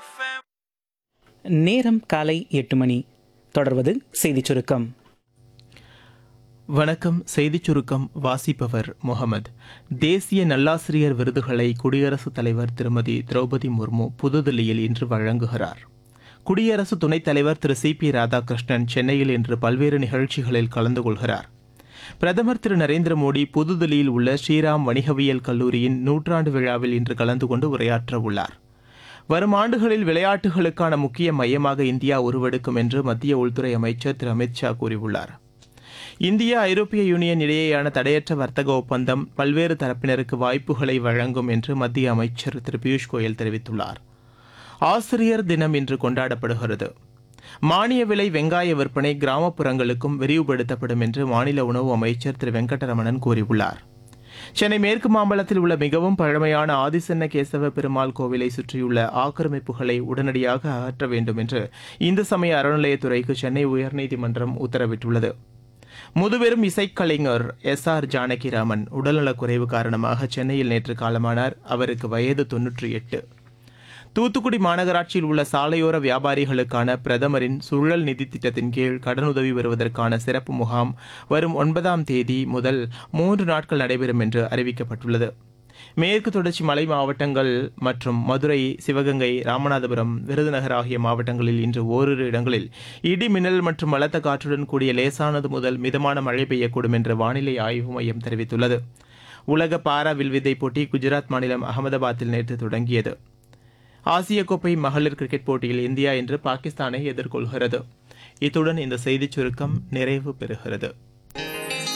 FM. நேரம் காலை எட்டு மணி தொடர்வது செய்திச் சுருக்கம் வணக்கம் செய்திச் சுருக்கம் வாசிப்பவர் முகமது தேசிய நல்லாசிரியர் விருதுகளை குடியரசுத் தலைவர் திருமதி திரௌபதி முர்மு புதுதில்லியில் இன்று வழங்குகிறார் குடியரசு துணைத் தலைவர் திரு சி பி ராதாகிருஷ்ணன் சென்னையில் இன்று பல்வேறு நிகழ்ச்சிகளில் கலந்து கொள்கிறார் பிரதமர் திரு நரேந்திர மோடி புதுதில்லியில் உள்ள ஸ்ரீராம் வணிகவியல் கல்லூரியின் நூற்றாண்டு விழாவில் இன்று கலந்து கொண்டு உரையாற்ற உள்ளார் வரும் ஆண்டுகளில் விளையாட்டுகளுக்கான முக்கிய மையமாக இந்தியா உருவெடுக்கும் என்று மத்திய உள்துறை அமைச்சர் திரு அமித் ஷா கூறியுள்ளார் இந்தியா ஐரோப்பிய யூனியன் இடையேயான தடையற்ற வர்த்தக ஒப்பந்தம் பல்வேறு தரப்பினருக்கு வாய்ப்புகளை வழங்கும் என்று மத்திய அமைச்சர் திரு பியூஷ் கோயல் தெரிவித்துள்ளார் ஆசிரியர் தினம் இன்று கொண்டாடப்படுகிறது மானிய விலை வெங்காய விற்பனை கிராமப்புறங்களுக்கும் விரிவுபடுத்தப்படும் என்று மாநில உணவு அமைச்சர் திரு வெங்கடரமணன் கூறியுள்ளார் சென்னை மேற்கு மாம்பலத்தில் உள்ள மிகவும் பழமையான ஆதிசன்ன கேசவ பெருமாள் கோவிலை சுற்றியுள்ள ஆக்கிரமிப்புகளை உடனடியாக அகற்ற வேண்டும் என்று இந்து சமய அறநிலையத்துறைக்கு சென்னை உயர்நீதிமன்றம் உத்தரவிட்டுள்ளது முதுபெரும் இசைக்கலைஞர் எஸ் ஆர் ஜானகிராமன் உடல்நலக்குறைவு காரணமாக சென்னையில் நேற்று காலமானார் அவருக்கு வயது தொன்னூற்றி எட்டு தூத்துக்குடி மாநகராட்சியில் உள்ள சாலையோர வியாபாரிகளுக்கான பிரதமரின் சுழல் நிதி திட்டத்தின் கீழ் கடனுதவி பெறுவதற்கான சிறப்பு முகாம் வரும் ஒன்பதாம் தேதி முதல் மூன்று நாட்கள் நடைபெறும் என்று அறிவிக்கப்பட்டுள்ளது மேற்கு தொடர்ச்சி மலை மாவட்டங்கள் மற்றும் மதுரை சிவகங்கை ராமநாதபுரம் விருதுநகர் ஆகிய மாவட்டங்களில் இன்று ஓரிரு இடங்களில் இடி மின்னல் மற்றும் பலத்த காற்றுடன் கூடிய லேசானது முதல் மிதமான மழை பெய்யக்கூடும் என்று வானிலை ஆய்வு மையம் தெரிவித்துள்ளது உலக பாரா வில்வித்தை போட்டி குஜராத் மாநிலம் அகமதாபாத்தில் நேற்று தொடங்கியது ஆசிய கோப்பை மகளிர் கிரிக்கெட் போட்டியில் இந்தியா இன்று பாகிஸ்தானை எதிர்கொள்கிறது இத்துடன் இந்த செய்திச் சுருக்கம் நிறைவு பெறுகிறது